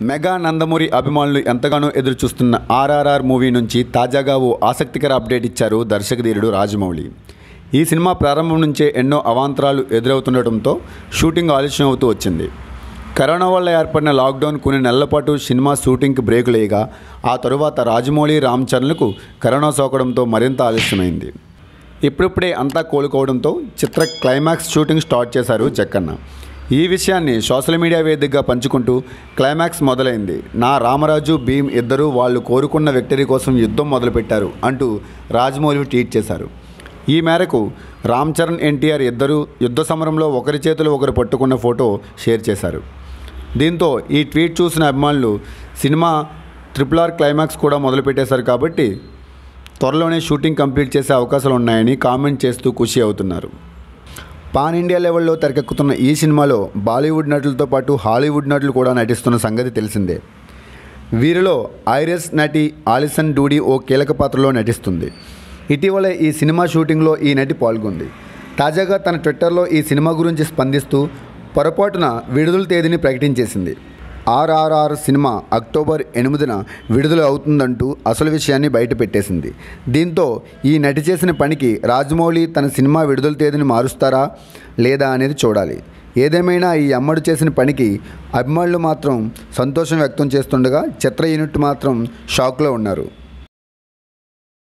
mega Nandamuri అభిమానులు ఎంతగానో ఎదురు చూస్తున్న ఆర్ఆర్ఆర్ మూవీ నుంచి తాజాగా ఓ ఆసక్తికర అప్డేట్ ఇచ్చారు దర్శకధీరుడు రాజమౌళి ఈ సినిమా ప్రారంభం నుంచే ఎన్నో అవాంతరాలు ఎదురవుతుండటంతో షూటింగ్ ఆలస్యం అవుతూ వచ్చింది కరోనా వల్ల ఏర్పడిన లాక్డౌన్ కొన్ని నెలల పాటు సినిమా షూటింగ్కి బ్రేకు లేగా ఆ తరువాత రాజమౌళి రామ్ చరణ్లకు కరోనా సోకడంతో మరింత ఆలస్యమైంది ఇప్పుడిప్పుడే అంతా కోలుకోవడంతో చిత్ర క్లైమాక్స్ షూటింగ్ స్టార్ట్ చేశారు జక్కన్న ఈ విషయాన్ని సోషల్ మీడియా వేదికగా పంచుకుంటూ క్లైమాక్స్ మొదలైంది నా రామరాజు భీమ్ ఇద్దరూ వాళ్ళు కోరుకున్న విక్టరీ కోసం యుద్ధం మొదలుపెట్టారు అంటూ రాజమౌళి ట్వీట్ చేశారు ఈ మేరకు రామ్ చరణ్ ఎన్టీఆర్ ఇద్దరు యుద్ధ సమరంలో ఒకరి చేతులు ఒకరు పట్టుకున్న ఫోటో షేర్ చేశారు దీంతో ఈ ట్వీట్ చూసిన అభిమానులు సినిమా ట్రిపుల్ ఆర్ క్లైమాక్స్ కూడా మొదలుపెట్టేశారు కాబట్టి త్వరలోనే షూటింగ్ కంప్లీట్ చేసే అవకాశాలు ఉన్నాయని కామెంట్ చేస్తూ ఖుషి అవుతున్నారు పాన్ ఇండియా లెవెల్లో తెరకెక్కుతున్న ఈ సినిమాలో బాలీవుడ్ నటులతో పాటు హాలీవుడ్ నటులు కూడా నటిస్తున్న సంగతి తెలిసిందే వీరిలో ఐరిస్ నటి ఆలిసన్ డూడి ఓ కీలక పాత్రలో నటిస్తుంది ఇటీవల ఈ సినిమా షూటింగ్లో ఈ నటి పాల్గొంది తాజాగా తన ట్విట్టర్లో ఈ సినిమా గురించి స్పందిస్తూ పొరపాటున విడుదల తేదీని ప్రకటించేసింది ఆర్ఆర్ఆర్ సినిమా అక్టోబర్ ఎనిమిదిన విడుదల అవుతుందంటూ అసలు విషయాన్ని బయటపెట్టేసింది దీంతో ఈ నటి చేసిన పనికి రాజమౌళి తన సినిమా విడుదల తేదీని మారుస్తారా లేదా అనేది చూడాలి ఏదేమైనా ఈ అమ్మడు చేసిన పనికి అభిమానులు మాత్రం సంతోషం వ్యక్తం చేస్తుండగా చిత్ర యూనిట్ మాత్రం షాక్లో ఉన్నారు